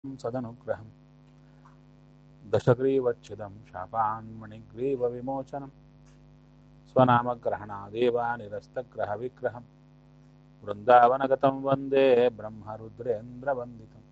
सदनुग्रहं दशग्रीवच्छिदं शापान्मणिग्रीवविमोचनं स्वनामग्रहणादेव निरस्तग्रहविग्रहं वृन्दावनगतं वन्दे ब्रह्मरुद्रेन्द्रवन्दितम्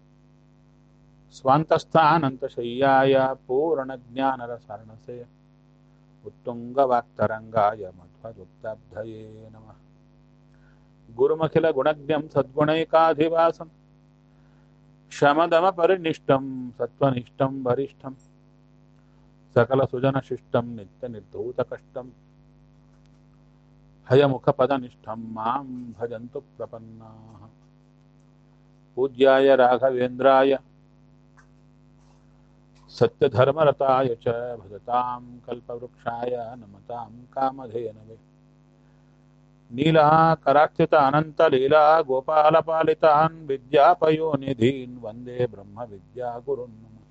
स्वान्तस्थानन्तशय्याय पूर्णज्ञानरसर्णसे उत्तुङ्गवाक्तरङ्गाय मध्वदुग्धब्धये नमः गुरुमखिलगुणज्ञं सद्गुणैकाधिवासम् शमदमपरिनिष्टं सत्त्वनिष्ठं वरिष्ठं सकलसुजनशिष्टं नित्यनिर्धूतकष्टं हयमुखपदनिष्ठं मां भजन्तु प्रपन्नाः पूज्याय राघवेन्द्राय सत्यधर्मरताय च भजतां कल्पवृक्षाय नमतां कामधेनवे नीलाकरार्चित अनन्तलीला गोपालपालितान् विद्यापयोनिधीन् वन्दे ब्रह्मविद्यागुरुन् नमः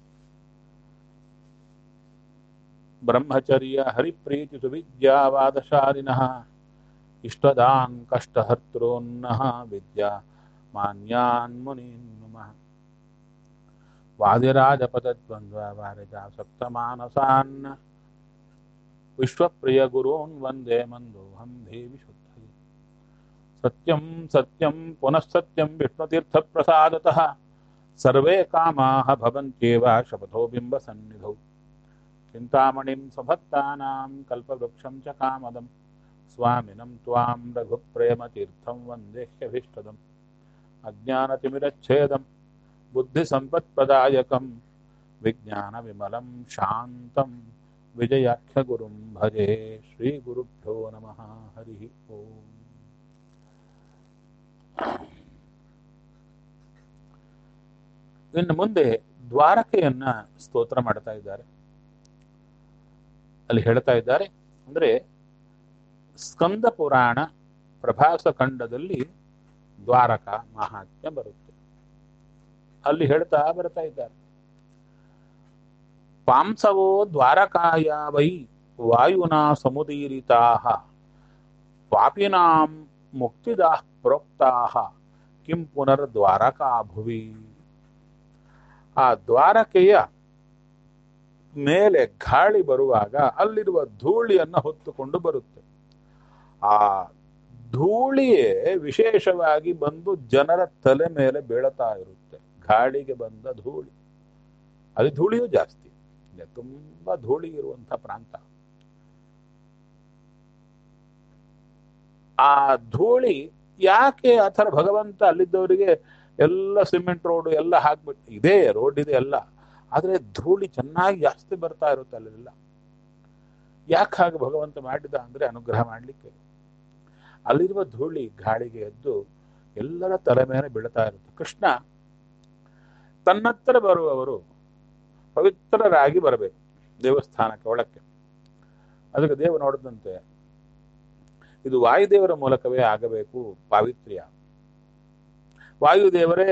ब्रह्मचर्य हरिप्रीतिसुविद्यावादशालिनः इष्टदान् कष्टहर्तॄन्नः विद्या मान्यान् मुनीन् नमः वादिराजपदद्वन्द्ववारिजासक्तमानसान् विश्वप्रियगुरून् वन्दे मन्दोऽहं देवि शुद्धये सत्यं सत्यं पुनः सत्यं विष्णुतीर्थप्रसादतः सर्वे कामाः भवन्त्येव शपथो बिम्बसन्निधौ चिन्तामणिं स्वभक्तानां कल्पवृक्षं च कामदं स्वामिनं त्वां रघुप्रेमतीर्थं वन्देह्यभीष्टदम् अज्ञानतिमिरच्छेदं बुद्धिसम्पत्प्रदायकं विज्ञानविमलं शान्तं विजयाख्यगुरुं भजे ಶ್ರೀಗುರುಭ್ಯೋ ನಮಃ ಹರಿ ಓಂ ಇನ್ನು ಮುಂದೆ ದ್ವಾರಕೆಯನ್ನ ಸ್ತೋತ್ರ ಮಾಡ್ತಾ ಇದ್ದಾರೆ ಅಲ್ಲಿ ಹೇಳ್ತಾ ಇದ್ದಾರೆ ಅಂದ್ರೆ ಸ್ಕಂದ ಪುರಾಣ ಪ್ರಭಾಸ ಖಂಡದಲ್ಲಿ ದ್ವಾರಕ ಮಹಾತ್ಮ್ಯ ಬರುತ್ತೆ ಅಲ್ಲಿ ಹೇಳ್ತಾ ಬರ್ತಾ ಇದ್ದಾರೆ ಪಾಂಸವೋ ದ್ವಾರಕಾಯ ವೈ ವಾಯುನಾ ಸಮುದೀರಿತಾ ಪಾಪಿನಾಂ ಮುಕ್ತಿದಾ ಪ್ರೋಕ್ತಾ ಕಿಂ ಪುನರ್ದ್ವಾರಕಾ ಭುವಿ ಆ ದ್ವಾರಕೆಯ ಮೇಲೆ ಗಾಳಿ ಬರುವಾಗ ಅಲ್ಲಿರುವ ಧೂಳಿಯನ್ನ ಹೊತ್ತುಕೊಂಡು ಬರುತ್ತೆ ಆ ಧೂಳಿಯೇ ವಿಶೇಷವಾಗಿ ಬಂದು ಜನರ ತಲೆ ಮೇಲೆ ಬೀಳತಾ ಇರುತ್ತೆ ಗಾಳಿಗೆ ಬಂದ ಧೂಳಿ ಅಲ್ಲಿ ಧೂಳಿಯೂ ಜಾಸ್ತಿ ಇದೆ ತುಂಬಾ ಧೂಳಿ ಇರುವಂತ ಪ್ರಾಂತ ಆ ಧೂಳಿ ಯಾಕೆ ಆ ಥರ ಭಗವಂತ ಅಲ್ಲಿದ್ದವರಿಗೆ ಎಲ್ಲ ಸಿಮೆಂಟ್ ರೋಡ್ ಎಲ್ಲ ಹಾಕ್ಬಿಟ್ಟು ಇದೇ ರೋಡ್ ಇದೆ ಎಲ್ಲ ಆದ್ರೆ ಧೂಳಿ ಚೆನ್ನಾಗಿ ಜಾಸ್ತಿ ಬರ್ತಾ ಇರುತ್ತೆ ಅಲ್ಲೆಲ್ಲ ಯಾಕೆ ಹಾಗೆ ಭಗವಂತ ಮಾಡಿದ ಅಂದ್ರೆ ಅನುಗ್ರಹ ಮಾಡ್ಲಿಕ್ಕೆ ಅಲ್ಲಿರುವ ಧೂಳಿ ಗಾಳಿಗೆ ಎದ್ದು ಎಲ್ಲರ ತಲೆ ಮೇಲೆ ಬೀಳ್ತಾ ಇರುತ್ತೆ ಕೃಷ್ಣ ತನ್ನತ್ರ ಬರುವವರು ಪವಿತ್ರರಾಗಿ ಬರಬೇಕು ದೇವಸ್ಥಾನಕ್ಕೆ ಒಳಕ್ಕೆ ಅದಕ್ಕೆ ದೇವ ನೋಡಿದಂತೆ ಇದು ವಾಯುದೇವರ ಮೂಲಕವೇ ಆಗಬೇಕು ಪಾವಿತ್ರ್ಯ ವಾಯುದೇವರೇ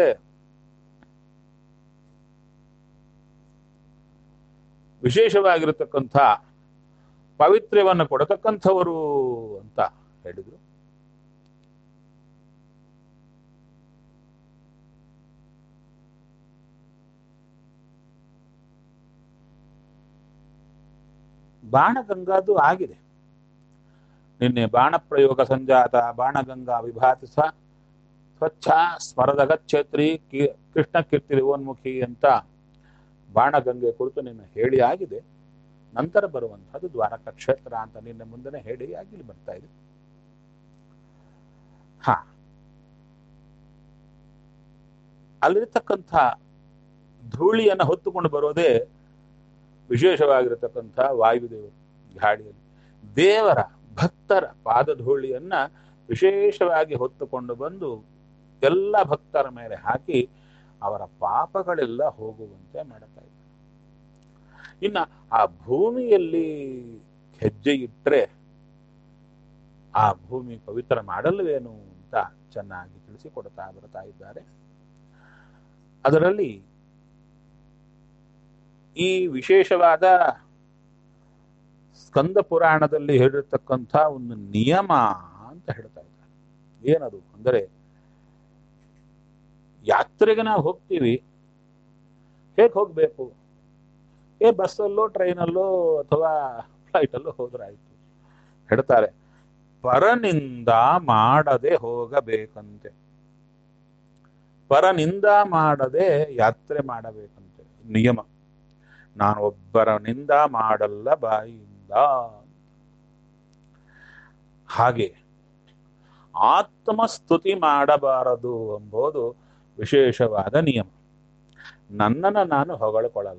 ವಿಶೇಷವಾಗಿರತಕ್ಕಂಥ ಪಾವಿತ್ರ್ಯವನ್ನು ಕೊಡತಕ್ಕಂಥವರು ಅಂತ ಹೇಳಿದ್ರು ಬಾಣಗಂಗಾದು ಆಗಿದೆ ನಿನ್ನೆ ಬಾಣ ಪ್ರಯೋಗ ಸಂಜಾತ ಬಾಣಗಂಗಾ ವಿಭಾತಿ ಸ ಸ್ವಚ್ಛ ಸ್ಮರದ ಛೇತ್ರಿ ಕೃಷ್ಣ ಕೀರ್ತಿ ಓನ್ಮುಖಿ ಅಂತ ಬಾಣಗಂಗೆ ಕುರಿತು ನಿನ್ನೆ ಹೇಳಿ ಆಗಿದೆ ನಂತರ ಬರುವಂತಹದ್ದು ದ್ವಾರಕ ಕ್ಷೇತ್ರ ಅಂತ ನಿನ್ನೆ ಮುಂದೆ ಹೇಳಿ ಆಗಿ ಬರ್ತಾ ಇದೆ ಹಾ ಅಲ್ಲಿರ್ತಕ್ಕಂಥ ಧೂಳಿಯನ್ನು ಹೊತ್ತುಕೊಂಡು ಬರೋದೇ ವಿಶೇಷವಾಗಿರತಕ್ಕಂಥ ವಾಯುದೇವರು ಗಾಳಿಯಲ್ಲಿ ದೇವರ ಭಕ್ತರ ಪಾದಧೂಳಿಯನ್ನ ವಿಶೇಷವಾಗಿ ಹೊತ್ತುಕೊಂಡು ಬಂದು ಎಲ್ಲ ಭಕ್ತರ ಮೇಲೆ ಹಾಕಿ ಅವರ ಪಾಪಗಳೆಲ್ಲ ಹೋಗುವಂತೆ ಮಾಡುತ್ತಾ ಇದ್ದಾರೆ ಇನ್ನ ಆ ಭೂಮಿಯಲ್ಲಿ ಹೆಜ್ಜೆ ಇಟ್ಟರೆ ಆ ಭೂಮಿ ಪವಿತ್ರ ಮಾಡಲ್ವೇನು ಅಂತ ಚೆನ್ನಾಗಿ ತಿಳಿಸಿಕೊಡ್ತಾ ಬರ್ತಾ ಇದ್ದಾರೆ ಅದರಲ್ಲಿ ಈ ವಿಶೇಷವಾದ ಸ್ಕಂದ ಪುರಾಣದಲ್ಲಿ ಹೇಳಿರ್ತಕ್ಕಂಥ ಒಂದು ನಿಯಮ ಅಂತ ಹೇಳ್ತಾ ಇದ್ದಾರೆ ಏನದು ಅಂದರೆ ಯಾತ್ರೆಗೆ ನಾವು ಹೋಗ್ತೀವಿ ಹೇಗೆ ಹೋಗಬೇಕು ಏ ಬಸ್ಸಲ್ಲೋ ಟ್ರೈನಲ್ಲೋ ಅಥವಾ ಫ್ಲೈಟಲ್ಲೋ ಹೋದ್ರಾಯ್ತು ಹೇಳ್ತಾರೆ ಪರನಿಂದ ಮಾಡದೆ ಹೋಗಬೇಕಂತೆ ಪರನಿಂದ ಮಾಡದೆ ಯಾತ್ರೆ ಮಾಡಬೇಕಂತೆ ನಿಯಮ ನಾನು ಒಬ್ಬರ ನಿಂದ ಮಾಡಲ್ಲ ಬಾಯಿಯಿಂದ ಹಾಗೆ ಆತ್ಮಸ್ತುತಿ ಮಾಡಬಾರದು ಎಂಬುದು ವಿಶೇಷವಾದ ನಿಯಮ ನನ್ನನ್ನು ನಾನು ಹೊಗಳಿಕೊಳ್ಳಲ್ಲ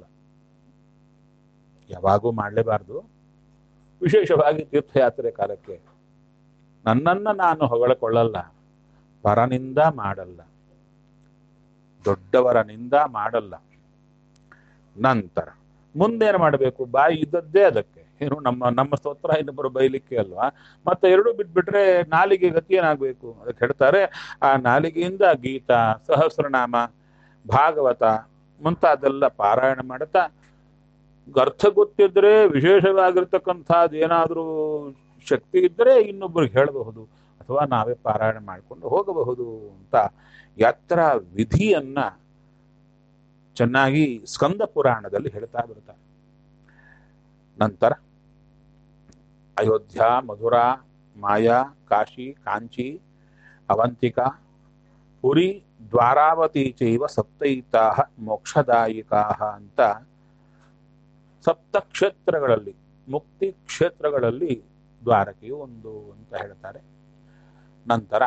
ಯಾವಾಗೂ ಮಾಡಲೇಬಾರ್ದು ವಿಶೇಷವಾಗಿ ತೀರ್ಥಯಾತ್ರೆ ಕಾಲಕ್ಕೆ ನನ್ನನ್ನು ನಾನು ಹೊಗಳಿಕೊಳ್ಳಲ್ಲ ಪರನಿಂದ ಮಾಡಲ್ಲ ದೊಡ್ಡವರ ನಿಂದ ಮಾಡಲ್ಲ ನಂತರ ಮುಂದೇನು ಮಾಡಬೇಕು ಬಾಯಿ ಇದ್ದದ್ದೇ ಅದಕ್ಕೆ ಏನು ನಮ್ಮ ನಮ್ಮ ಸ್ತೋತ್ರ ಇನ್ನೊಬ್ಬರು ಬೈಲಿಕ್ಕೆ ಅಲ್ವಾ ಮತ್ತೆ ಎರಡು ಬಿಟ್ಬಿಟ್ರೆ ನಾಲಿಗೆ ಗತಿ ಏನಾಗಬೇಕು ಅದಕ್ಕೆ ಹೇಳ್ತಾರೆ ಆ ನಾಲಿಗೆಯಿಂದ ಗೀತ ಸಹಸ್ರನಾಮ ಭಾಗವತ ಮುಂತಾದೆಲ್ಲ ಪಾರಾಯಣ ಮಾಡುತ್ತಾ ಅರ್ಥ ಗೊತ್ತಿದ್ರೆ ವಿಶೇಷವಾಗಿರ್ತಕ್ಕಂಥದ್ದು ಏನಾದರೂ ಶಕ್ತಿ ಇದ್ದರೆ ಇನ್ನೊಬ್ಬರಿಗೆ ಹೇಳಬಹುದು ಅಥವಾ ನಾವೇ ಪಾರಾಯಣ ಮಾಡಿಕೊಂಡು ಹೋಗಬಹುದು ಅಂತ ಯಾತ್ರಾ ವಿಧಿಯನ್ನ ಚೆನ್ನಾಗಿ ಸ್ಕಂದ ಪುರಾಣದಲ್ಲಿ ಹೇಳ್ತಾ ಬರ್ತಾರೆ ನಂತರ ಅಯೋಧ್ಯ ಮಧುರಾ ಮಾಯಾ ಕಾಶಿ ಕಾಂಚಿ ಅವಂತಿಕಾ ಪುರಿ ದ್ವಾರಾವತಿ ಚೈವ ಸಪ್ತೈತಾ ಮೋಕ್ಷದಾಯಿಕಾ ಅಂತ ಸಪ್ತ ಕ್ಷೇತ್ರಗಳಲ್ಲಿ ಮುಕ್ತಿ ಕ್ಷೇತ್ರಗಳಲ್ಲಿ ದ್ವಾರಕೆಯು ಒಂದು ಅಂತ ಹೇಳ್ತಾರೆ ನಂತರ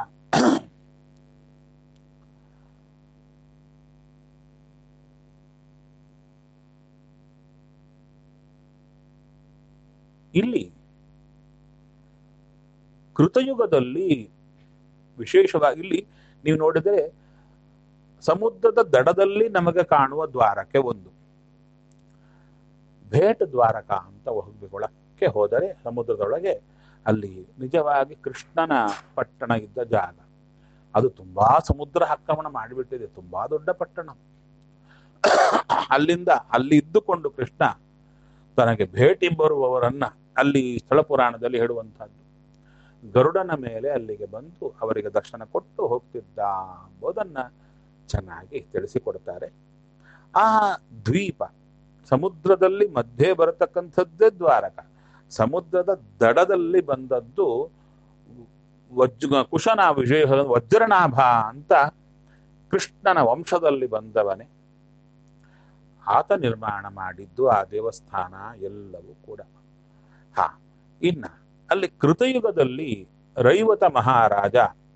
ಇಲ್ಲಿ ಕೃತಯುಗದಲ್ಲಿ ವಿಶೇಷವಾಗಿ ಇಲ್ಲಿ ನೀವು ನೋಡಿದರೆ ಸಮುದ್ರದ ದಡದಲ್ಲಿ ನಮಗೆ ಕಾಣುವ ದ್ವಾರಕ್ಕೆ ಒಂದು ಭೇಟ ದ್ವಾರಕ ಅಂತ ಹೋಗ್ಬೇಕು ಒಳಕ್ಕೆ ಹೋದರೆ ಸಮುದ್ರದೊಳಗೆ ಅಲ್ಲಿ ನಿಜವಾಗಿ ಕೃಷ್ಣನ ಪಟ್ಟಣ ಇದ್ದ ಜಾಗ ಅದು ತುಂಬಾ ಸಮುದ್ರ ಆಕ್ರಮಣ ಮಾಡಿಬಿಟ್ಟಿದೆ ತುಂಬಾ ದೊಡ್ಡ ಪಟ್ಟಣ ಅಲ್ಲಿಂದ ಅಲ್ಲಿ ಇದ್ದುಕೊಂಡು ಕೃಷ್ಣ ತನಗೆ ಭೇಟಿ ಬರುವವರನ್ನ ಅಲ್ಲಿ ಸ್ಥಳ ಪುರಾಣದಲ್ಲಿ ಹೇಳುವಂತಹದ್ದು ಗರುಡನ ಮೇಲೆ ಅಲ್ಲಿಗೆ ಬಂದು ಅವರಿಗೆ ದರ್ಶನ ಕೊಟ್ಟು ಹೋಗ್ತಿದ್ದ ಎಂಬುದನ್ನ ಚೆನ್ನಾಗಿ ತಿಳಿಸಿಕೊಡ್ತಾರೆ ಆ ದ್ವೀಪ ಸಮುದ್ರದಲ್ಲಿ ಮಧ್ಯೆ ಬರತಕ್ಕಂಥದ್ದೇ ದ್ವಾರಕ ಸಮುದ್ರದ ದಡದಲ್ಲಿ ಬಂದದ್ದು ವಜ್ರ ಕುಶನ ವಿಶೇಷ ವಜ್ರನಾಭ ಅಂತ ಕೃಷ್ಣನ ವಂಶದಲ್ಲಿ ಬಂದವನೇ ಆತ ನಿರ್ಮಾಣ ಮಾಡಿದ್ದು ಆ ದೇವಸ್ಥಾನ ಎಲ್ಲವೂ ಕೂಡ ಹಾ ಇನ್ನ ಅಲ್ಲಿ ಕೃತಯುಗದಲ್ಲಿ ರೈವತ ಮಹಾರಾಜ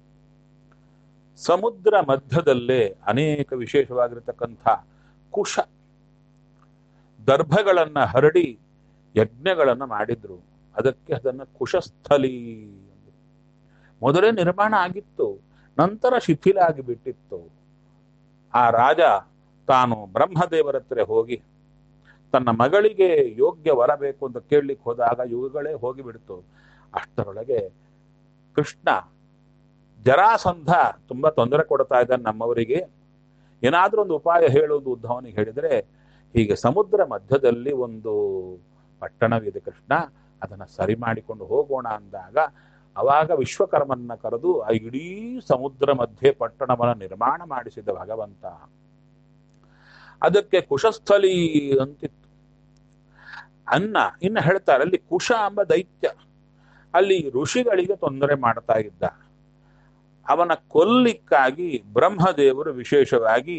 ಸಮುದ್ರ ಮಧ್ಯದಲ್ಲೇ ಅನೇಕ ವಿಶೇಷವಾಗಿರತಕ್ಕಂಥ ಕುಶ ದರ್ಭಗಳನ್ನ ಹರಡಿ ಯಜ್ಞಗಳನ್ನ ಮಾಡಿದ್ರು ಅದಕ್ಕೆ ಅದನ್ನ ಕುಶಸ್ಥಲಿ ಅಂದ್ರು. ಮೊದಲೇ ನಿರ್ಮಾಣ ಆಗಿತ್ತು ನಂತರ ಶಿಥಿಲ ಆಗಿಬಿಟ್ಟಿತ್ತು ಆ ರಾಜ ತಾನು ಬ್ರಹ್ಮದೇವರ ಹತ್ರ ಹೋಗಿ ತನ್ನ ಮಗಳಿಗೆ ಯೋಗ್ಯ ವರ ಬೇಕು ಅಂತ ಕೇಳಲಿಕ್ಕೆ ಹೋದಾಗ ಇವುಗಳೇ ಹೋಗಿಬಿಡ್ತು ಅಷ್ಟರೊಳಗೆ ಕೃಷ್ಣ ಜರಾಸಂಧ ತುಂಬಾ ತೊಂದರೆ ಕೊಡ್ತಾ ಇದ್ದಾನೆ ನಮ್ಮವರಿಗೆ ಏನಾದ್ರೂ ಒಂದು ಉಪಾಯ ಹೇಳುವುದು ಉದ್ಧವನಿಗೆ ಹೇಳಿದ್ರೆ ಹೀಗೆ ಸಮುದ್ರ ಮಧ್ಯದಲ್ಲಿ ಒಂದು ಪಟ್ಟಣವಿದೆ ಕೃಷ್ಣ ಅದನ್ನ ಸರಿ ಮಾಡಿಕೊಂಡು ಹೋಗೋಣ ಅಂದಾಗ ಅವಾಗ ವಿಶ್ವಕರ್ಮನ್ನ ಕರೆದು ಆ ಇಡೀ ಸಮುದ್ರ ಮಧ್ಯೆ ಪಟ್ಟಣವನ್ನು ನಿರ್ಮಾಣ ಮಾಡಿಸಿದ ಭಗವಂತ ಅದಕ್ಕೆ ಕುಶಸ್ಥಲಿ ಅಂತಿತ್ತು ಅನ್ನ ಇನ್ನು ಹೇಳ್ತಾರೆ ಅಲ್ಲಿ ಕುಶ ಎಂಬ ದೈತ್ಯ ಅಲ್ಲಿ ಋಷಿಗಳಿಗೆ ತೊಂದರೆ ಮಾಡ್ತಾ ಇದ್ದ ಅವನ ಕೊಲ್ಲಿಕ್ಕಾಗಿ ಬ್ರಹ್ಮದೇವರು ವಿಶೇಷವಾಗಿ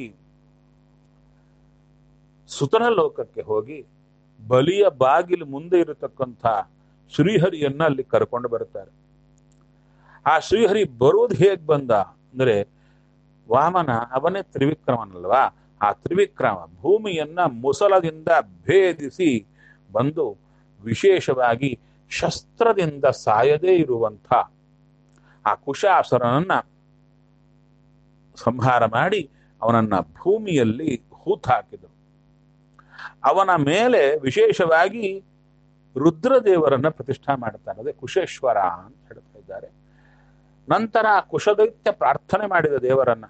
ಸುತನ ಲೋಕಕ್ಕೆ ಹೋಗಿ ಬಲಿಯ ಬಾಗಿಲು ಮುಂದೆ ಇರತಕ್ಕಂಥ ಶ್ರೀಹರಿಯನ್ನ ಅಲ್ಲಿ ಕರ್ಕೊಂಡು ಬರುತ್ತಾರೆ ಆ ಶ್ರೀಹರಿ ಬರೋದು ಹೇಗ್ ಬಂದ ಅಂದ್ರೆ ವಾಮನ ಅವನೇ ತ್ರಿವಿಕ್ರಮನಲ್ವಾ ಆ ತ್ರಿವಿಕ್ರಮ ಭೂಮಿಯನ್ನ ಮುಸಲದಿಂದ ಭೇದಿಸಿ ಬಂದು ವಿಶೇಷವಾಗಿ ಶಸ್ತ್ರದಿಂದ ಸಾಯದೇ ಇರುವಂಥ ಆ ಕುಶಾಸುರನನ್ನ ಸಂಹಾರ ಮಾಡಿ ಅವನನ್ನ ಭೂಮಿಯಲ್ಲಿ ಹೂತಾಕಿದರು ಅವನ ಮೇಲೆ ವಿಶೇಷವಾಗಿ ರುದ್ರದೇವರನ್ನ ಪ್ರತಿಷ್ಠಾ ಮಾಡ್ತಾರೆ ಅದೇ ಕುಶೇಶ್ವರ ಅಂತ ಹೇಳ್ತಾ ಇದ್ದಾರೆ ನಂತರ ಆ ಕುಶದೈತ್ಯ ಪ್ರಾರ್ಥನೆ ಮಾಡಿದ ದೇವರನ್ನ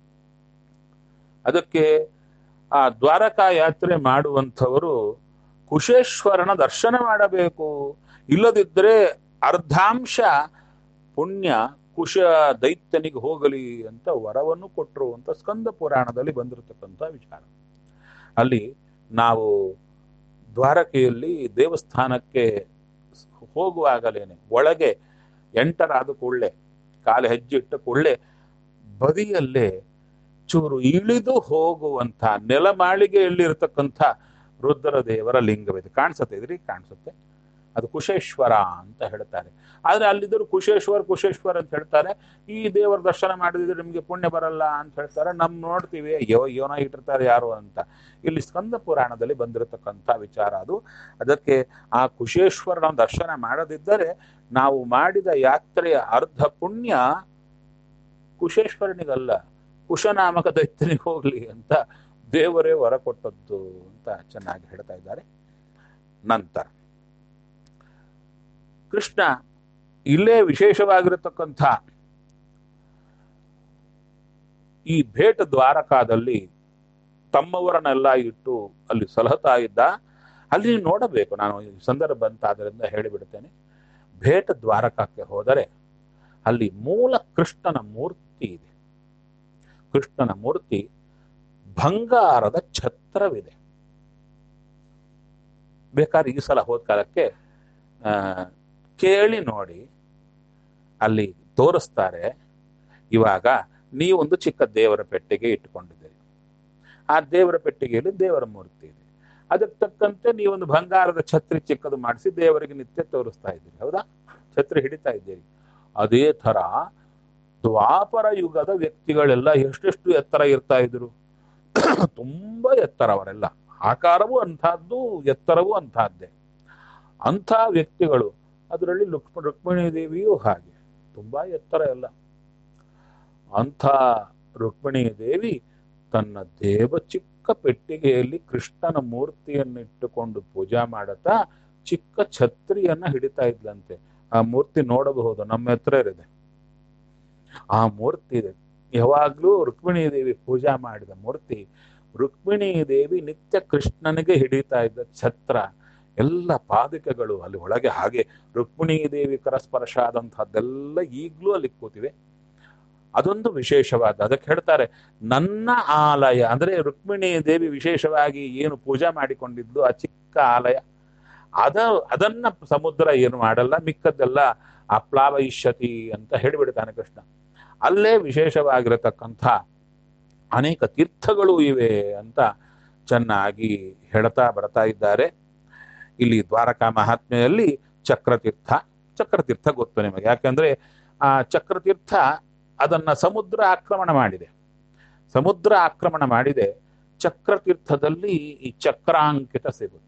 ಅದಕ್ಕೆ ಆ ದ್ವಾರಕಾ ಯಾತ್ರೆ ಮಾಡುವಂಥವರು ಕುಶೇಶ್ವರನ ದರ್ಶನ ಮಾಡಬೇಕು ಇಲ್ಲದಿದ್ದರೆ ಅರ್ಧಾಂಶ ಪುಣ್ಯ ಕುಶ ದೈತ್ಯನಿಗೆ ಹೋಗಲಿ ಅಂತ ವರವನ್ನು ಕೊಟ್ಟರು ಅಂತ ಸ್ಕಂದ ಪುರಾಣದಲ್ಲಿ ಬಂದಿರತಕ್ಕಂಥ ವಿಚಾರ ಅಲ್ಲಿ ನಾವು ದ್ವಾರಕೆಯಲ್ಲಿ ದೇವಸ್ಥಾನಕ್ಕೆ ಹೋಗುವಾಗಲೇನೆ ಒಳಗೆ ಎಂಟರ್ ಆದ ಕೂಡಲೇ ಕಾಲು ಹೆಜ್ಜೆ ಇಟ್ಟ ಕೂಡಲೇ ಬದಿಯಲ್ಲೇ ಚೂರು ಇಳಿದು ಹೋಗುವಂತ ನೆಲಮಾಳಿಗೆಯಲ್ಲಿರ್ತಕ್ಕಂಥ ರುದ್ರ ದೇವರ ಲಿಂಗವಿದೆ ಕಾಣಿಸುತ್ತೆ ಇದ್ರಿ ಕಾಣಿಸುತ್ತೆ ಅದು ಕುಶೇಶ್ವರ ಅಂತ ಹೇಳ್ತಾರೆ ಆದ್ರೆ ಅಲ್ಲಿದ್ದರು ಕುಶೇಶ್ವರ್ ಕುಶೇಶ್ವರ್ ಅಂತ ಹೇಳ್ತಾರೆ ಈ ದೇವರ ದರ್ಶನ ಮಾಡಿದ್ರೆ ನಿಮ್ಗೆ ಪುಣ್ಯ ಬರಲ್ಲ ಅಂತ ಹೇಳ್ತಾರೆ ನಮ್ ನೋಡ್ತೀವಿ ಅಯ್ಯೋ ಯೋನ ಇಟ್ಟಿರ್ತಾರೆ ಯಾರು ಅಂತ ಇಲ್ಲಿ ಸ್ಕಂದ ಪುರಾಣದಲ್ಲಿ ಬಂದಿರತಕ್ಕಂಥ ವಿಚಾರ ಅದು ಅದಕ್ಕೆ ಆ ಕುಶೇಶ್ವರನ ದರ್ಶನ ಮಾಡದಿದ್ದರೆ ನಾವು ಮಾಡಿದ ಯಾತ್ರೆಯ ಅರ್ಧ ಪುಣ್ಯ ಕುಶೇಶ್ವರನಿಗಲ್ಲ ಕುಶನಾಮಕ ದೈತ್ಯನಿಗೆ ಹೋಗ್ಲಿ ಅಂತ ದೇವರೇ ವರ ಕೊಟ್ಟದ್ದು ಅಂತ ಚೆನ್ನಾಗಿ ಹೇಳ್ತಾ ಇದ್ದಾರೆ ನಂತರ ಕೃಷ್ಣ ಇಲ್ಲೇ ವಿಶೇಷವಾಗಿರತಕ್ಕಂಥ ಈ ಭೇಟ ದ್ವಾರಕಾದಲ್ಲಿ ತಮ್ಮವರನ್ನೆಲ್ಲ ಇಟ್ಟು ಅಲ್ಲಿ ಸಲಹತಾ ಇದ್ದ ಅಲ್ಲಿ ನೋಡಬೇಕು ನಾನು ಈ ಸಂದರ್ಭ ಬಂತಾದ್ರಿಂದ ಹೇಳಿಬಿಡ್ತೇನೆ ಭೇಟ ದ್ವಾರಕಕ್ಕೆ ಹೋದರೆ ಅಲ್ಲಿ ಮೂಲ ಕೃಷ್ಣನ ಮೂರ್ತಿ ಇದೆ ಕೃಷ್ಣನ ಮೂರ್ತಿ ಬಂಗಾರದ ಛತ್ರವಿದೆ ಬೇಕಾದ್ರೆ ಈ ಸಲ ಹೋದ ಕಾಲಕ್ಕೆ ಆ, ಕೇಳಿ ನೋಡಿ ಅಲ್ಲಿ ತೋರಿಸ್ತಾರೆ ಇವಾಗ ನೀವೊಂದು ಚಿಕ್ಕ ದೇವರ ಪೆಟ್ಟಿಗೆ ಇಟ್ಟುಕೊಂಡಿದ್ದೀರಿ ಆ ದೇವರ ಪೆಟ್ಟಿಗೆಯಲ್ಲಿ ದೇವರ ಮೂರ್ತಿ ಇದೆ ಅದಕ್ಕೆ ತಕ್ಕಂತೆ ನೀವೊಂದು ಬಂಗಾರದ ಛತ್ರಿ ಚಿಕ್ಕದು ಮಾಡಿಸಿ ದೇವರಿಗೆ ನಿತ್ಯ ತೋರಿಸ್ತಾ ಇದ್ದೀರಿ ಹೌದಾ ಛತ್ರಿ ಹಿಡಿತಾ ಇದ್ದೀರಿ ಅದೇ ತರ ದ್ವಾಪರ ಯುಗದ ವ್ಯಕ್ತಿಗಳೆಲ್ಲ ಎಷ್ಟೆಷ್ಟು ಎತ್ತರ ಇರ್ತಾ ಇದ್ರು ತುಂಬಾ ಎತ್ತರ ಅವರೆಲ್ಲ ಆಕಾರವೂ ಅಂಥದ್ದು ಎತ್ತರವೂ ಅಂತಹದ್ದೇ ಅಂಥ ವ್ಯಕ್ತಿಗಳು ಅದರಲ್ಲಿ ಲುಕ್ಷ್ಮ ರುಕ್ಮಿಣಿ ದೇವಿಯೂ ಹಾಗೆ ತುಂಬಾ ಎತ್ತರ ಎಲ್ಲ ಅಂಥ ರುಕ್ಮಿಣಿ ದೇವಿ ತನ್ನ ದೇವ ಚಿಕ್ಕ ಪೆಟ್ಟಿಗೆಯಲ್ಲಿ ಕೃಷ್ಣನ ಮೂರ್ತಿಯನ್ನಿಟ್ಟುಕೊಂಡು ಪೂಜಾ ಮಾಡುತ್ತಾ ಚಿಕ್ಕ ಛತ್ರಿಯನ್ನ ಹಿಡಿತಾ ಇದ್ಲಂತೆ ಆ ಮೂರ್ತಿ ನೋಡಬಹುದು ನಮ್ಮ ಹತ್ರ ಇದೆ ಆ ಮೂರ್ತಿ ಇದೆ ಯಾವಾಗ್ಲೂ ರುಕ್ಮಿಣಿ ದೇವಿ ಪೂಜಾ ಮಾಡಿದ ಮೂರ್ತಿ ರುಕ್ಮಿಣಿ ದೇವಿ ನಿತ್ಯ ಕೃಷ್ಣನಿಗೆ ಹಿಡಿತಾ ಇದ್ದ ಛತ್ರ ಎಲ್ಲ ಪಾದಕಗಳು ಅಲ್ಲಿ ಒಳಗೆ ಹಾಗೆ ರುಕ್ಮಿಣಿ ದೇವಿ ಕರಸ್ಪರ್ಶ ಆದಂತಹದ್ದೆಲ್ಲ ಈಗ್ಲೂ ಅಲ್ಲಿ ಕೂತಿವೆ ಅದೊಂದು ವಿಶೇಷವಾದ ಅದಕ್ಕೆ ಹೇಳ್ತಾರೆ ನನ್ನ ಆಲಯ ಅಂದ್ರೆ ರುಕ್ಮಿಣಿ ದೇವಿ ವಿಶೇಷವಾಗಿ ಏನು ಪೂಜಾ ಮಾಡಿಕೊಂಡಿದ್ದು ಆ ಚಿಕ್ಕ ಆಲಯ ಅದ ಅದನ್ನ ಸಮುದ್ರ ಏನು ಮಾಡಲ್ಲ ಮಿಕ್ಕದ್ದೆಲ್ಲ ಅಪ್ಲಾವಯಿಷ್ಯತಿ ಅಂತ ಹೇಳಿಬಿಡ್ತಾನೆ ಕೃಷ್ಣ ಅಲ್ಲೇ ವಿಶೇಷವಾಗಿರತಕ್ಕಂಥ ಅನೇಕ ತೀರ್ಥಗಳು ಇವೆ ಅಂತ ಚೆನ್ನಾಗಿ ಹೇಳ್ತಾ ಬರ್ತಾ ಇದ್ದಾರೆ ಇಲ್ಲಿ ದ್ವಾರಕಾ ಮಹಾತ್ಮೆಯಲ್ಲಿ ಚಕ್ರತೀರ್ಥ ಚಕ್ರತೀರ್ಥ ಗೊತ್ತು ನಿಮಗೆ ಯಾಕಂದ್ರೆ ಆ ಚಕ್ರತೀರ್ಥ ಅದನ್ನ ಸಮುದ್ರ ಆಕ್ರಮಣ ಮಾಡಿದೆ ಸಮುದ್ರ ಆಕ್ರಮಣ ಮಾಡಿದೆ ಚಕ್ರತೀರ್ಥದಲ್ಲಿ ಈ ಚಕ್ರಾಂಕಿತ ಸಿಗುತ್ತೆ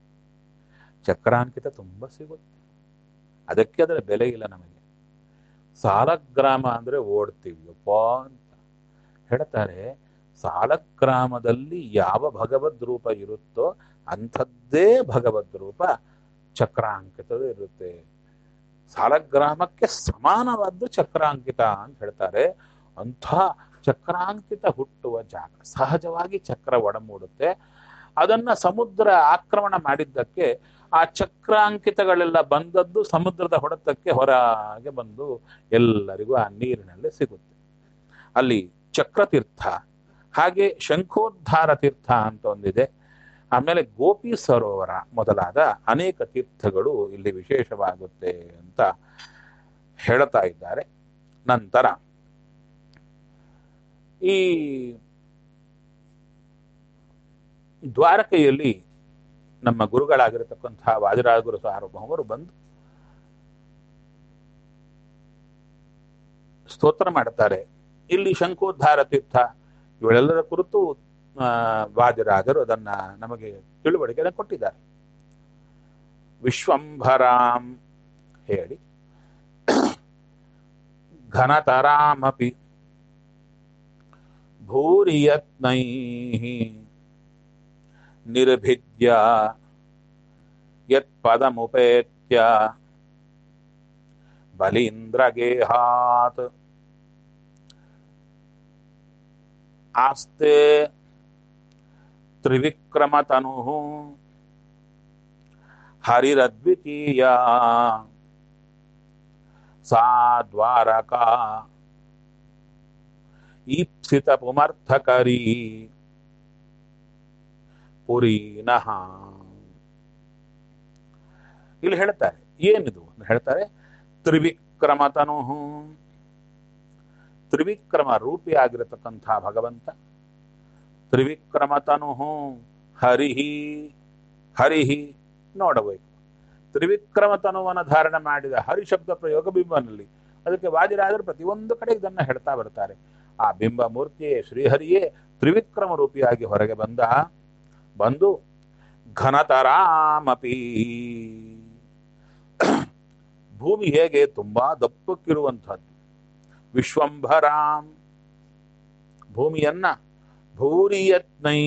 ಚಕ್ರಾಂಕಿತ ತುಂಬಾ ಸಿಗುತ್ತೆ ಅದಕ್ಕೆ ಅದರ ಬೆಲೆ ಇಲ್ಲ ನಮಗೆ ಸಾಲಗ್ರಾಮ ಅಂದ್ರೆ ಓಡ್ತೀವಿ ಅಪ್ಪ ಅಂತ ಹೇಳ್ತಾರೆ ಸಾಲಗ್ರಾಮದಲ್ಲಿ ಯಾವ ಭಗವದ್ ರೂಪ ಇರುತ್ತೋ ಅಂಥದ್ದೇ ಭಗವದ್ ರೂಪ ಚಕ್ರಾಂಕಿತದ ಇರುತ್ತೆ ಸಾಲಗ್ರಾಮಕ್ಕೆ ಸಮಾನವಾದ್ದು ಚಕ್ರಾಂಕಿತ ಅಂತ ಹೇಳ್ತಾರೆ ಅಂಥ ಚಕ್ರಾಂಕಿತ ಹುಟ್ಟುವ ಜಾಗ ಸಹಜವಾಗಿ ಚಕ್ರ ಒಡಮೂಡುತ್ತೆ ಅದನ್ನ ಸಮುದ್ರ ಆಕ್ರಮಣ ಮಾಡಿದ್ದಕ್ಕೆ ಆ ಚಕ್ರಾಂಕಿತಗಳೆಲ್ಲ ಬಂದದ್ದು ಸಮುದ್ರದ ಹೊಡೆತಕ್ಕೆ ಹೊರಗೆ ಬಂದು ಎಲ್ಲರಿಗೂ ಆ ನೀರಿನಲ್ಲಿ ಸಿಗುತ್ತೆ ಅಲ್ಲಿ ಚಕ್ರತೀರ್ಥ ಹಾಗೆ ಶಂಖೋದ್ಧಾರ ತೀರ್ಥ ಅಂತ ಒಂದಿದೆ ಆಮೇಲೆ ಗೋಪಿ ಸರೋವರ ಮೊದಲಾದ ಅನೇಕ ತೀರ್ಥಗಳು ಇಲ್ಲಿ ವಿಶೇಷವಾಗುತ್ತೆ ಅಂತ ಹೇಳ್ತಾ ಇದ್ದಾರೆ ನಂತರ ಈ ದ್ವಾರಕೆಯಲ್ಲಿ ನಮ್ಮ ಗುರುಗಳಾಗಿರತಕ್ಕಂತಹ ವಾದಿರಾಜಗುರು ಸಾರ್ವಭೌಮರು ಬಂದು ಸ್ತೋತ್ರ ಮಾಡ್ತಾರೆ ಇಲ್ಲಿ ಶಂಖೋದ್ಧಾರ ತೀರ್ಥ ಇವೆಲ್ಲರ ಕುರಿತು ಆ, ವಾದಿರಾಜರು ಅದನ್ನ ನಮಗೆ ತಿಳುವಳಿಕೆ ಕೊಟ್ಟಿದ್ದಾರೆ ವಿಶ್ವಂಭರಾಂ ಹೇಳಿ ಘನತರಾಮಪಿ ಭೂರಿಯತ್ನೈ ನಿರ್ಭಿದ್ಯ ಯತ್ಪದಮುಪೇತ್ಯ ಬಲೀಂದ್ರಗೇಹಾತ್ ಆಸ್ತೆ ತ್ರಿವಿಕ್ರಮತನು ಹರಿರದ್ವಿತೀಯ ಸಾ ದ್ವಾರಕಾ ಈಪ್ಸಿತ ಪುಮರ್ಥಕರಿ ಪುರೀನಃ ಇಲ್ಲಿ ಹೇಳ್ತಾರೆ ಏನಿದು ಅಂತ ಹೇಳ್ತಾರೆ ತ್ರಿವಿಕ್ರಮತನು ತ್ರಿವಿಕ್ರಮ ರೂಪಿ ಆಗಿರತಕ್ಕಂಥ ಭಗವಂತ ತ್ರಿವಿಕ್ರಮತನು ಹರಿಹಿ ಹರಿಹಿ ನೋಡಬೇಕು ತ್ರಿವಿಕ್ರಮತನುವನ್ನು ಧಾರಣೆ ಮಾಡಿದ ಹರಿ ಶಬ್ದ ಪ್ರಯೋಗ ಬಿಂಬನಲ್ಲಿ ಅದಕ್ಕೆ ವಾದಿರಾದರು ಪ್ರತಿಯೊಂದು ಕಡೆ ಇದನ್ನ ಹೇಳ್ತಾ ಬರ್ತಾರೆ ಆ ಬಿಂಬ ಮೂರ್ತಿಯೇ ಶ್ರೀಹರಿಯೇ ತ್ರಿವಿಕ್ರಮ ರೂಪಿಯಾಗಿ ಹೊರಗೆ ಬಂದ ಬಂದು ಘನತರಾಮಪಿ ಭೂಮಿ ಹೇಗೆ ತುಂಬಾ ದಪ್ಪಕ್ಕಿರುವಂಥದ್ದು ವಿಶ್ವಂಭರಾಂ ಭೂಮಿಯನ್ನ ಭೂರಿಯತ್ನೈ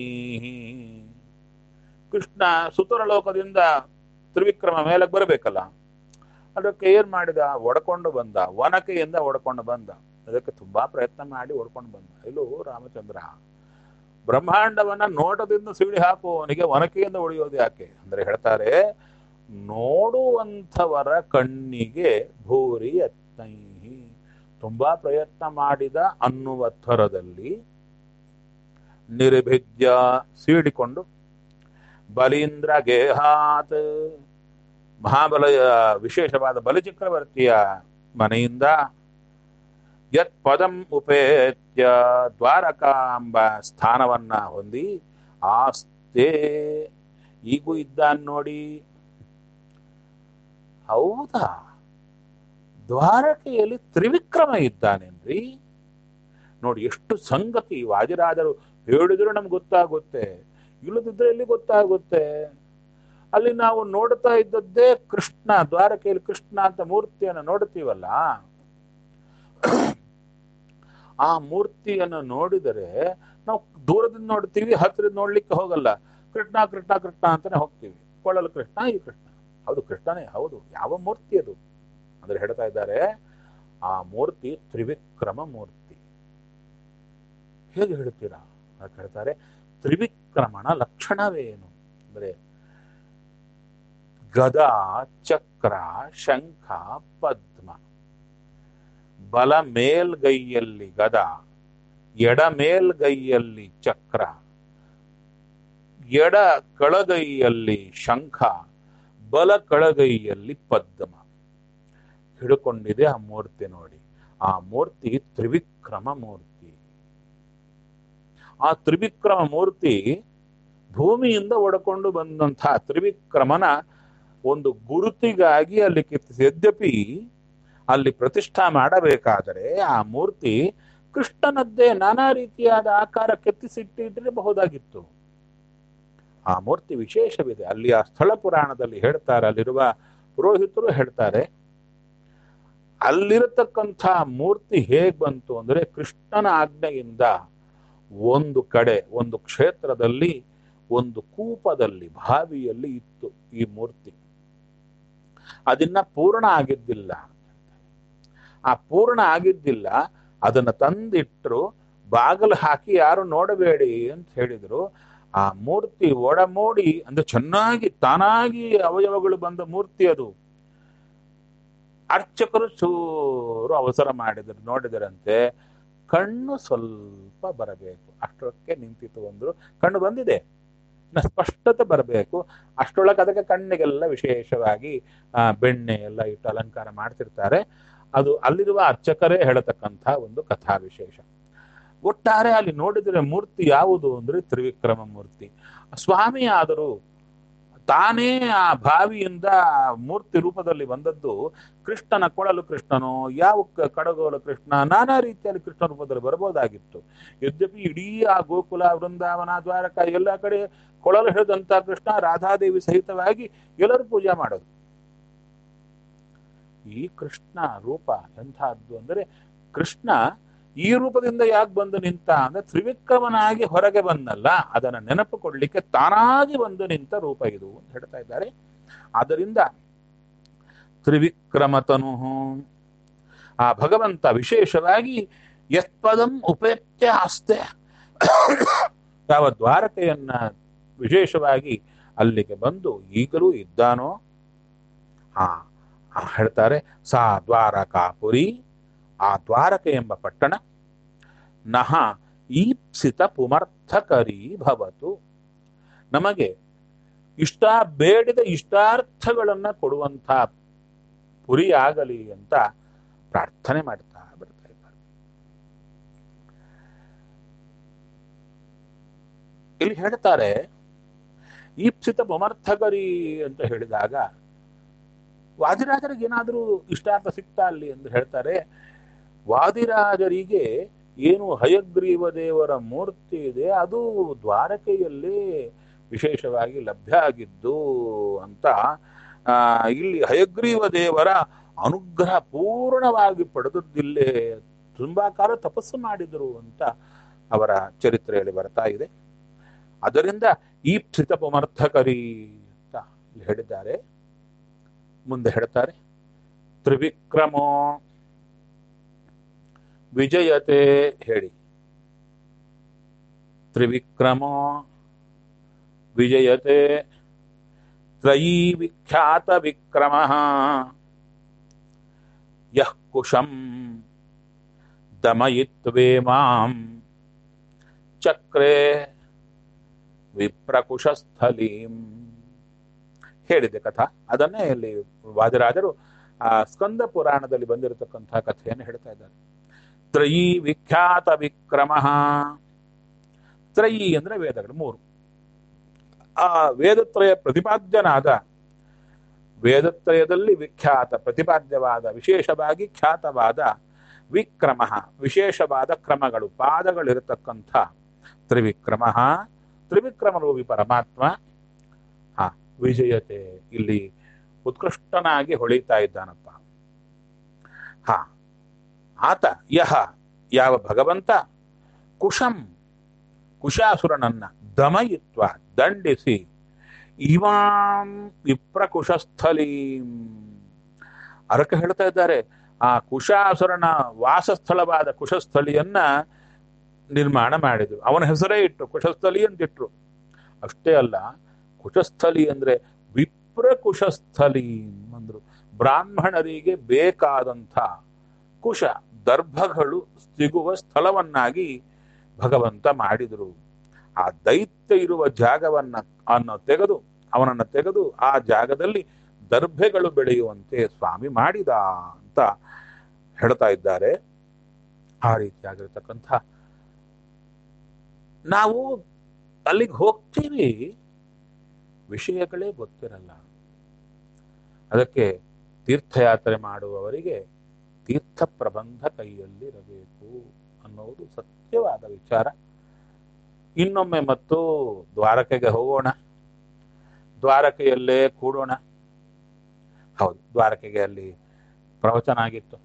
ಕೃಷ್ಣ ಸುತರ ಲೋಕದಿಂದ ತ್ರಿವಿಕ್ರಮ ಮೇಲಕ್ಕೆ ಬರಬೇಕಲ್ಲ ಅದಕ್ಕೆ ಏನ್ ಮಾಡಿದ ಒಡ್ಕೊಂಡು ಬಂದ ವನಕೆಯಿಂದ ಒಡ್ಕೊಂಡು ಬಂದ ಅದಕ್ಕೆ ತುಂಬಾ ಪ್ರಯತ್ನ ಮಾಡಿ ಒಡ್ಕೊಂಡು ಬಂದ ಇಲ್ಲೂ ರಾಮಚಂದ್ರ ಬ್ರಹ್ಮಾಂಡವನ್ನ ನೋಟದಿಂದ ಸಿಡಿ ಹಾಕುವವನಿಗೆ ಒನಕೆಯಿಂದ ಒಡೆಯೋದು ಯಾಕೆ ಅಂದ್ರೆ ಹೇಳ್ತಾರೆ ನೋಡುವಂಥವರ ಕಣ್ಣಿಗೆ ಭೂರಿ ಯತ್ನೈಹಿ ತುಂಬಾ ಪ್ರಯತ್ನ ಮಾಡಿದ ಅನ್ನುವ ಥರದಲ್ಲಿ ನಿರ್ಭಿದ್ಯ ಸೀಡಿಕೊಂಡು ಬಲೀಂದ್ರ ಗೇಹಾತ್ ಮಹಾಬಲ ವಿಶೇಷವಾದ ಬಲಿಚಕ್ರವರ್ತಿಯ ಮನೆಯಿಂದ ಯತ್ ಪದಂ ಉಪೇತ್ಯ ದ್ವಾರಕಾಂಬ ಸ್ಥಾನವನ್ನ ಹೊಂದಿ ಆಸ್ತೆ ಈಗೂ ಇದ್ದಾನ್ ನೋಡಿ ಹೌದಾ ದ್ವಾರಕೆಯಲ್ಲಿ ತ್ರಿವಿಕ್ರಮ ಇದ್ದಾನೇನ್ರಿ ನೋಡಿ ಎಷ್ಟು ಸಂಗತಿ ವಾದಿರಾಜರು ಹೇಳಿದ್ರು ನಮ್ಗೆ ಗೊತ್ತಾಗುತ್ತೆ ಇಲ್ಲದಿದ್ರೆ ಎಲ್ಲಿ ಗೊತ್ತಾಗುತ್ತೆ ಅಲ್ಲಿ ನಾವು ನೋಡ್ತಾ ಇದ್ದದ್ದೇ ಕೃಷ್ಣ ದ್ವಾರಕೆಯಲ್ಲಿ ಕೃಷ್ಣ ಅಂತ ಮೂರ್ತಿಯನ್ನು ನೋಡ್ತೀವಲ್ಲ ಆ ಮೂರ್ತಿಯನ್ನು ನೋಡಿದರೆ ನಾವು ದೂರದಿಂದ ನೋಡ್ತೀವಿ ಹತ್ತಿರದಿಂದ ನೋಡ್ಲಿಕ್ಕೆ ಹೋಗಲ್ಲ ಕೃಷ್ಣ ಕೃಷ್ಣ ಕೃಷ್ಣ ಅಂತಾನೆ ಹೋಗ್ತೀವಿ ಕೊಳ್ಳಲು ಕೃಷ್ಣ ಈ ಕೃಷ್ಣ ಹೌದು ಕೃಷ್ಣನೇ ಹೌದು ಯಾವ ಮೂರ್ತಿ ಅದು ಅಂದ್ರೆ ಹೇಳ್ತಾ ಇದ್ದಾರೆ ಆ ಮೂರ್ತಿ ತ್ರಿವಿಕ್ರಮ ಮೂರ್ತಿ ಹೇಗೆ ಹೇಳ್ತೀರಾ ಅದಕ್ಕೆ ಹೇಳ್ತಾರೆ ತ್ರಿವಿಕ್ರಮಣ ಲಕ್ಷಣವೇನು ಅಂದ್ರೆ ಗದಾ ಚಕ್ರ ಶಂಖ ಪದ್ಮ ಬಲ ಮೇಲ್ಗೈಯಲ್ಲಿ ಗದ ಎಡ ಮೇಲ್ಗೈಯಲ್ಲಿ ಚಕ್ರ ಎಡ ಕಳಗೈಯಲ್ಲಿ ಶಂಖ ಬಲ ಕಳಗೈಯಲ್ಲಿ ಪದ್ಮ ಹಿಡ್ಕೊಂಡಿದೆ ಆ ಮೂರ್ತಿ ನೋಡಿ ಆ ಮೂರ್ತಿ ತ್ರಿವಿಕ್ರಮ ಮೂರ್ತಿ ಆ ತ್ರಿವಿಕ್ರಮ ಮೂರ್ತಿ ಭೂಮಿಯಿಂದ ಒಡ್ಕೊಂಡು ಬಂದಂತಹ ತ್ರಿವಿಕ್ರಮನ ಒಂದು ಗುರುತಿಗಾಗಿ ಅಲ್ಲಿ ಕೆತ್ತಿಸಿ ಯದ್ಯಪಿ ಅಲ್ಲಿ ಪ್ರತಿಷ್ಠಾ ಮಾಡಬೇಕಾದರೆ ಆ ಮೂರ್ತಿ ಕೃಷ್ಣನದ್ದೇ ನಾನಾ ರೀತಿಯಾದ ಆಕಾರ ಕೆತ್ತಿಸಿಟ್ಟಿರಬಹುದಾಗಿತ್ತು ಆ ಮೂರ್ತಿ ವಿಶೇಷವಿದೆ ಅಲ್ಲಿ ಆ ಸ್ಥಳ ಪುರಾಣದಲ್ಲಿ ಹೇಳ್ತಾರೆ ಅಲ್ಲಿರುವ ಪುರೋಹಿತರು ಹೇಳ್ತಾರೆ ಅಲ್ಲಿರತಕ್ಕಂಥ ಮೂರ್ತಿ ಹೇಗ್ ಬಂತು ಅಂದ್ರೆ ಕೃಷ್ಣನ ಆಜ್ಞೆಯಿಂದ ಒಂದು ಕಡೆ ಒಂದು ಕ್ಷೇತ್ರದಲ್ಲಿ ಒಂದು ಕೂಪದಲ್ಲಿ ಬಾವಿಯಲ್ಲಿ ಇತ್ತು ಈ ಮೂರ್ತಿ ಅದನ್ನ ಪೂರ್ಣ ಆಗಿದ್ದಿಲ್ಲ ಆ ಪೂರ್ಣ ಆಗಿದ್ದಿಲ್ಲ ಅದನ್ನ ತಂದಿಟ್ರು ಬಾಗಿಲು ಹಾಕಿ ಯಾರು ನೋಡಬೇಡಿ ಅಂತ ಹೇಳಿದ್ರು ಆ ಮೂರ್ತಿ ಒಡಮೂಡಿ ಅಂದ್ರೆ ಚೆನ್ನಾಗಿ ತಾನಾಗಿ ಅವಯವಗಳು ಬಂದ ಮೂರ್ತಿ ಅದು ಅರ್ಚಕರು ಚೂರು ಅವಸರ ಮಾಡಿದ್ರು ನೋಡಿದರಂತೆ ಕಣ್ಣು ಸ್ವಲ್ಪ ಬರಬೇಕು ಅಷ್ಟಕ್ಕೆ ನಿಂತಿತು ಅಂದ್ರು ಕಣ್ಣು ಬಂದಿದೆ ಇನ್ನು ಸ್ಪಷ್ಟತೆ ಬರಬೇಕು ಅಷ್ಟರೊಳಗೆ ಅದಕ್ಕೆ ಕಣ್ಣಿಗೆಲ್ಲ ವಿಶೇಷವಾಗಿ ಆ ಬೆಣ್ಣೆ ಎಲ್ಲ ಇಟ್ಟು ಅಲಂಕಾರ ಮಾಡ್ತಿರ್ತಾರೆ ಅದು ಅಲ್ಲಿರುವ ಅರ್ಚಕರೇ ಹೇಳತಕ್ಕಂಥ ಒಂದು ಕಥಾ ವಿಶೇಷ ಒಟ್ಟಾರೆ ಅಲ್ಲಿ ನೋಡಿದ್ರೆ ಮೂರ್ತಿ ಯಾವುದು ಅಂದ್ರೆ ತ್ರಿವಿಕ್ರಮ ಮೂರ್ತಿ ಸ್ವಾಮಿ ಆದರೂ ತಾನೇ ಆ ಬಾವಿಯಿಂದ ಮೂರ್ತಿ ರೂಪದಲ್ಲಿ ಬಂದದ್ದು ಕೃಷ್ಣನ ಕೊಳಲು ಕೃಷ್ಣನೋ ಯಾವ ಕ- ಕಡಗೋಲು ಕೃಷ್ಣ ನಾನಾ ರೀತಿಯಲ್ಲಿ ಕೃಷ್ಣ ರೂಪದಲ್ಲಿ ಬರಬಹುದಾಗಿತ್ತು ಯದ್ಯಪಿ ಇಡೀ ಆ ಗೋಕುಲ ವೃಂದಾವನ ದ್ವಾರಕ ಎಲ್ಲ ಕಡೆ ಕೊಳಲು ಹಿಡಿದಂತ ಕೃಷ್ಣ ರಾಧಾದೇವಿ ಸಹಿತವಾಗಿ ಎಲ್ಲರೂ ಪೂಜೆ ಮಾಡೋದು ಈ ಕೃಷ್ಣ ರೂಪ ಎಂಥದ್ದು ಅಂದರೆ ಕೃಷ್ಣ ಈ ರೂಪದಿಂದ ಯಾಕೆ ಬಂದು ನಿಂತ ಅಂದ್ರೆ ತ್ರಿವಿಕ್ರಮನಾಗಿ ಹೊರಗೆ ಬಂದಲ್ಲ ಅದನ್ನ ನೆನಪು ಕೊಡ್ಲಿಕ್ಕೆ ತಾನಾಗಿ ಬಂದು ನಿಂತ ರೂಪ ಇದು ಅಂತ ಹೇಳ್ತಾ ಇದ್ದಾರೆ ಆದ್ದರಿಂದ ತ್ರಿವಿಕ್ರಮತನು ಆ ಭಗವಂತ ವಿಶೇಷವಾಗಿ ಯತ್ಪದಂ ಉಪೇತ್ಯ ಆಸ್ತೆ ಯಾವ ದ್ವಾರಕೆಯನ್ನ ವಿಶೇಷವಾಗಿ ಅಲ್ಲಿಗೆ ಬಂದು ಈಗಲೂ ಇದ್ದಾನೋ ಆ ಆ ಹೇಳ್ತಾರೆ ಸಾ ದ್ವಾರಕಾಪುರಿ ಆ ದ್ವಾರಕೆ ಎಂಬ ಪಟ್ಟಣ ನಹ ಈಪ್ಸಿತ ಪುಮರ್ಥಕರಿ ಭವತು ನಮಗೆ ಇಷ್ಟ ಬೇಡಿದ ಇಷ್ಟಾರ್ಥಗಳನ್ನ ಕೊಡುವಂಥ ಪುರಿ ಆಗಲಿ ಅಂತ ಪ್ರಾರ್ಥನೆ ಮಾಡ್ತಾ ಬರ್ತಾ ಇದ್ದಾರೆ ಇಲ್ಲಿ ಹೇಳ್ತಾರೆ ಈಪ್ಸಿತ ಮಮರ್ಥಗರಿ ಅಂತ ಹೇಳಿದಾಗ ವಾದಿರಾಜರಿಗೆ ಏನಾದರೂ ಇಷ್ಟಾರ್ಥ ಸಿಗ್ತಾ ಅಲ್ಲಿ ಎಂದು ಹೇಳ್ತಾರೆ ವಾದಿರಾಜರಿಗೆ ಏನು ಹಯಗ್ರೀವ ದೇವರ ಮೂರ್ತಿ ಇದೆ ಅದು ದ್ವಾರಕೆಯಲ್ಲಿ ವಿಶೇಷವಾಗಿ ಲಭ್ಯ ಆಗಿದ್ದು ಅಂತ ಆ, ಇಲ್ಲಿ ಹಯಗ್ರೀವ ದೇವರ ಅನುಗ್ರಹ ಪೂರ್ಣವಾಗಿ ಪಡೆದದ್ದಿಲ್ಲೇ ತುಂಬಾ ಕಾಲ ತಪಸ್ಸು ಮಾಡಿದರು ಅಂತ ಅವರ ಚರಿತ್ರೆಯಲ್ಲಿ ಬರ್ತಾ ಇದೆ ಅದರಿಂದ ಈ ಪಮರ್ಥಕರಿ ಅಂತ ಇಲ್ಲಿ ಹೇಳಿದ್ದಾರೆ ಮುಂದೆ ಹೇಳ್ತಾರೆ ತ್ರಿವಿಕ್ರಮೋ ವಿಜಯತೆ ಹೇಳಿ ತ್ರಿವಿಕ್ರಮೋ ವಿಜಯತೆ ತ್ರಯೀ ವಿಖ್ಯಾತ ವಿಕ್ರಮ ಯಃ ಕುಶಂ ದಮಯಿತ್ವೇ ಮಾಂ ಚಕ್ರೆ ವಿಪ್ರಕುಶಸ್ಥಲೀಂ ಹೇಳಿದೆ ಕಥಾ ಅದನ್ನೇ ಇಲ್ಲಿ ವಾದಿರಾಜರು ಆ ಸ್ಕಂದ ಪುರಾಣದಲ್ಲಿ ಬಂದಿರತಕ್ಕಂತಹ ಕಥೆಯನ್ನು ಹೇಳ್ತಾ ಇದ್ದಾರೆ ತ್ರಯೀ ವಿಖ್ಯಾತ ವಿಕ್ರಮ ತ್ರಯೀ ಅಂದ್ರೆ ವೇದಗಳು ಮೂರು ಆ ವೇದತ್ರಯ ಪ್ರತಿಪಾದ್ಯನಾದ ವೇದತ್ರಯದಲ್ಲಿ ವಿಖ್ಯಾತ ಪ್ರತಿಪಾದ್ಯವಾದ ವಿಶೇಷವಾಗಿ ಖ್ಯಾತವಾದ ವಿಕ್ರಮ ವಿಶೇಷವಾದ ಕ್ರಮಗಳು ಪಾದಗಳಿರತಕ್ಕಂಥ ತ್ರಿವಿಕ್ರಮ ತ್ರಿವಿಕ್ರಮರೂಪಿ ಪರಮಾತ್ಮ ಹಾ ವಿಜಯತೆ ಇಲ್ಲಿ ಉತ್ಕೃಷ್ಟನಾಗಿ ಹೊಳಿತಾ ಇದ್ದಾನಪ್ಪ ಹಾ ಆತ ಯಹ ಯಾವ ಭಗವಂತ ಕುಶಂ ಕುಶಾಸುರನನ್ನ ದಮಯಿತ್ವ ದಂಡಿಸಿ ಇವಾಂ ವಿಪ್ರಕುಶಸ್ಥಲೀಂ ಅರಕ ಹೇಳ್ತಾ ಇದ್ದಾರೆ ಆ ಕುಶಾಸುರನ ವಾಸಸ್ಥಳವಾದ ಕುಶಸ್ಥಳಿಯನ್ನ ನಿರ್ಮಾಣ ಮಾಡಿದ್ರು ಅವನ ಹೆಸರೇ ಇಟ್ಟು ಕುಶಸ್ಥಲಿ ಅಂತಿಟ್ರು ಅಷ್ಟೇ ಅಲ್ಲ ಕುಶಸ್ಥಲಿ ಅಂದ್ರೆ ವಿಪ್ರಕುಶಸ್ಥಲಿ ಅಂದ್ರು ಬ್ರಾಹ್ಮಣರಿಗೆ ಬೇಕಾದಂಥ ಕುಶ ದರ್ಭಗಳು ಸಿಗುವ ಸ್ಥಳವನ್ನಾಗಿ ಭಗವಂತ ಮಾಡಿದರು ಆ ದೈತ್ಯ ಇರುವ ಜಾಗವನ್ನ ಅನ್ನ ತೆಗೆದು ಅವನನ್ನ ತೆಗೆದು ಆ ಜಾಗದಲ್ಲಿ ದರ್ಭೆಗಳು ಬೆಳೆಯುವಂತೆ ಸ್ವಾಮಿ ಮಾಡಿದ ಅಂತ ಹೇಳ್ತಾ ಇದ್ದಾರೆ ಆ ರೀತಿಯಾಗಿರ್ತಕ್ಕಂಥ ನಾವು ಅಲ್ಲಿಗೆ ಹೋಗ್ತೀವಿ ವಿಷಯಗಳೇ ಗೊತ್ತಿರಲ್ಲ ಅದಕ್ಕೆ ತೀರ್ಥಯಾತ್ರೆ ಮಾಡುವವರಿಗೆ ತೀರ್ಥ ಪ್ರಬಂಧ ಕೈಯಲ್ಲಿರಬೇಕು ಅನ್ನೋದು ಸತ್ಯವಾದ ವಿಚಾರ ಇನ್ನೊಮ್ಮೆ ಮತ್ತು ದ್ವಾರಕೆಗೆ ಹೋಗೋಣ ದ್ವಾರಕೆಯಲ್ಲೇ ಕೂಡೋಣ ಹೌದು ದ್ವಾರಕೆಗೆ ಅಲ್ಲಿ ಪ್ರವಚನ ಆಗಿತ್ತು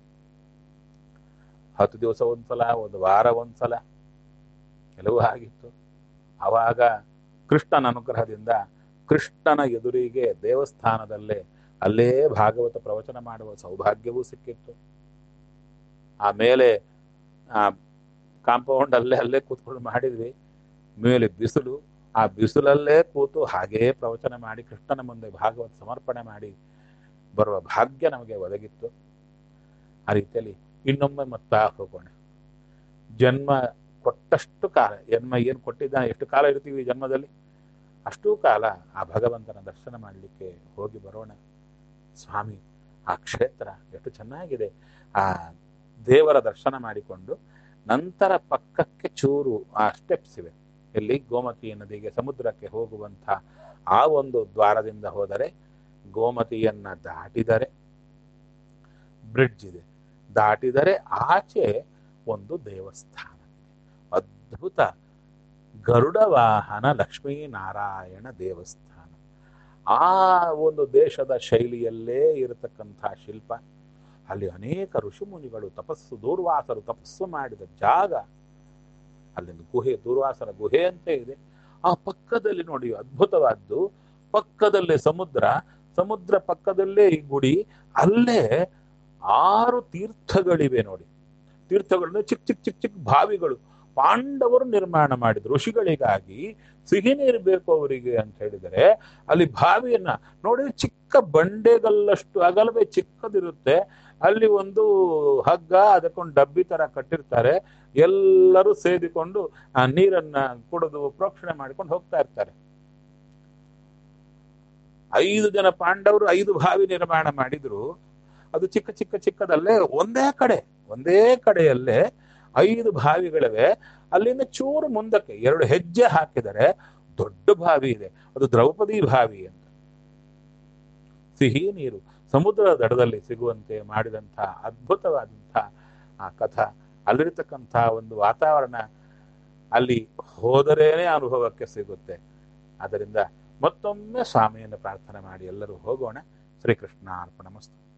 ಹತ್ತು ದಿವಸ ಒಂದ್ಸಲ ಒಂದು ವಾರ ಒಂದ್ಸಲ ಕೆಲವು ಆಗಿತ್ತು ಆವಾಗ ಕೃಷ್ಣನ ಅನುಗ್ರಹದಿಂದ ಕೃಷ್ಣನ ಎದುರಿಗೆ ದೇವಸ್ಥಾನದಲ್ಲೇ ಅಲ್ಲೇ ಭಾಗವತ ಪ್ರವಚನ ಮಾಡುವ ಸೌಭಾಗ್ಯವೂ ಸಿಕ್ಕಿತ್ತು ಆಮೇಲೆ ಆ ಕಾಂಪೌಂಡ್ ಅಲ್ಲೇ ಅಲ್ಲೇ ಕೂತ್ಕೊಂಡು ಮಾಡಿದ್ವಿ ಮೇಲೆ ಬಿಸಿಲು ಆ ಬಿಸಿಲಲ್ಲೇ ಕೂತು ಹಾಗೇ ಪ್ರವಚನ ಮಾಡಿ ಕೃಷ್ಣನ ಮುಂದೆ ಭಾಗವತ ಸಮರ್ಪಣೆ ಮಾಡಿ ಬರುವ ಭಾಗ್ಯ ನಮಗೆ ಒದಗಿತ್ತು ಆ ರೀತಿಯಲ್ಲಿ ಇನ್ನೊಮ್ಮೆ ಮತ್ತ ಹೋಗೋಣ ಜನ್ಮ ಕೊಟ್ಟಷ್ಟು ಕಾಲ ಜನ್ಮ ಏನು ಕೊಟ್ಟಿದ್ದಾನೆ ಎಷ್ಟು ಕಾಲ ಇರ್ತೀವಿ ಈ ಜನ್ಮದಲ್ಲಿ ಅಷ್ಟೂ ಕಾಲ ಆ ಭಗವಂತನ ದರ್ಶನ ಮಾಡಲಿಕ್ಕೆ ಹೋಗಿ ಬರೋಣ ಸ್ವಾಮಿ ಆ ಕ್ಷೇತ್ರ ಎಷ್ಟು ಚೆನ್ನಾಗಿದೆ ಆ ದೇವರ ದರ್ಶನ ಮಾಡಿಕೊಂಡು ನಂತರ ಪಕ್ಕಕ್ಕೆ ಚೂರು ಆ ಸ್ಟೆಪ್ಸ್ ಇವೆ ಇಲ್ಲಿ ಗೋಮತಿ ನದಿಗೆ ಸಮುದ್ರಕ್ಕೆ ಹೋಗುವಂತ ಆ ಒಂದು ದ್ವಾರದಿಂದ ಹೋದರೆ ಗೋಮತಿಯನ್ನ ದಾಟಿದರೆ ಬ್ರಿಡ್ಜ್ ಇದೆ ದಾಟಿದರೆ ಆಚೆ ಒಂದು ದೇವಸ್ಥಾನ ಅದ್ಭುತ ಗರುಡ ವಾಹನ ಲಕ್ಷ್ಮೀನಾರಾಯಣ ದೇವಸ್ಥಾನ ಆ ಒಂದು ದೇಶದ ಶೈಲಿಯಲ್ಲೇ ಇರತಕ್ಕಂಥ ಶಿಲ್ಪ ಅಲ್ಲಿ ಅನೇಕ ಋಷಿಮುನಿಗಳು ತಪಸ್ಸು ದೂರ್ವಾಸರು ತಪಸ್ಸು ಮಾಡಿದ ಜಾಗ ಅಲ್ಲಿಂದ ಗುಹೆ ದೂರ್ವಾಸರ ಗುಹೆ ಅಂತ ಇದೆ ಆ ಪಕ್ಕದಲ್ಲಿ ನೋಡಿ ಅದ್ಭುತವಾದ್ದು ಪಕ್ಕದಲ್ಲೇ ಸಮುದ್ರ ಸಮುದ್ರ ಪಕ್ಕದಲ್ಲೇ ಈ ಗುಡಿ ಅಲ್ಲೇ ಆರು ತೀರ್ಥಗಳಿವೆ ನೋಡಿ ತೀರ್ಥಗಳನ್ನ ಚಿಕ್ಕ ಚಿಕ್ಕ ಚಿಕ್ಕ ಚಿಕ್ಕ ಬಾವಿಗಳು ಪಾಂಡವರು ನಿರ್ಮಾಣ ಮಾಡಿದ್ರು ಋಷಿಗಳಿಗಾಗಿ ಸಿಹಿ ನೀರು ಬೇಕು ಅವರಿಗೆ ಅಂತ ಹೇಳಿದರೆ ಅಲ್ಲಿ ಬಾವಿಯನ್ನ ನೋಡಿ ಚಿಕ್ಕ ಬಂಡೆಗಲ್ಲಷ್ಟು ಅಗಲವೇ ಚಿಕ್ಕದಿರುತ್ತೆ ಅಲ್ಲಿ ಒಂದು ಹಗ್ಗ ಅದಕ್ಕೊಂದು ಡಬ್ಬಿ ತರ ಕಟ್ಟಿರ್ತಾರೆ ಎಲ್ಲರೂ ಸೇದಿಕೊಂಡು ಆ ನೀರನ್ನ ಕುಡಿದು ಪ್ರೋಕ್ಷಣೆ ಮಾಡ್ಕೊಂಡು ಹೋಗ್ತಾ ಇರ್ತಾರೆ ಐದು ಜನ ಪಾಂಡವರು ಐದು ಬಾವಿ ನಿರ್ಮಾಣ ಮಾಡಿದ್ರು ಅದು ಚಿಕ್ಕ ಚಿಕ್ಕ ಚಿಕ್ಕದಲ್ಲೇ ಒಂದೇ ಕಡೆ ಒಂದೇ ಕಡೆಯಲ್ಲೇ ಐದು ಬಾವಿಗಳಿವೆ ಅಲ್ಲಿಂದ ಚೂರು ಮುಂದಕ್ಕೆ ಎರಡು ಹೆಜ್ಜೆ ಹಾಕಿದರೆ ದೊಡ್ಡ ಬಾವಿ ಇದೆ ಅದು ದ್ರೌಪದಿ ಬಾವಿ ಅಂತ ಸಿಹಿ ನೀರು ಸಮುದ್ರದ ದಡದಲ್ಲಿ ಸಿಗುವಂತೆ ಮಾಡಿದಂಥ ಅದ್ಭುತವಾದಂಥ ಆ ಕಥ ಅಲ್ಲಿರ್ತಕ್ಕಂಥ ಒಂದು ವಾತಾವರಣ ಅಲ್ಲಿ ಹೋದರೇನೆ ಅನುಭವಕ್ಕೆ ಸಿಗುತ್ತೆ ಅದರಿಂದ ಮತ್ತೊಮ್ಮೆ ಸ್ವಾಮಿಯನ್ನು ಪ್ರಾರ್ಥನೆ ಮಾಡಿ ಎಲ್ಲರೂ ಹೋಗೋಣ ಶ್ರೀಕೃಷ್ಣ ಅರ್ಪಣ ಮಸ್ತು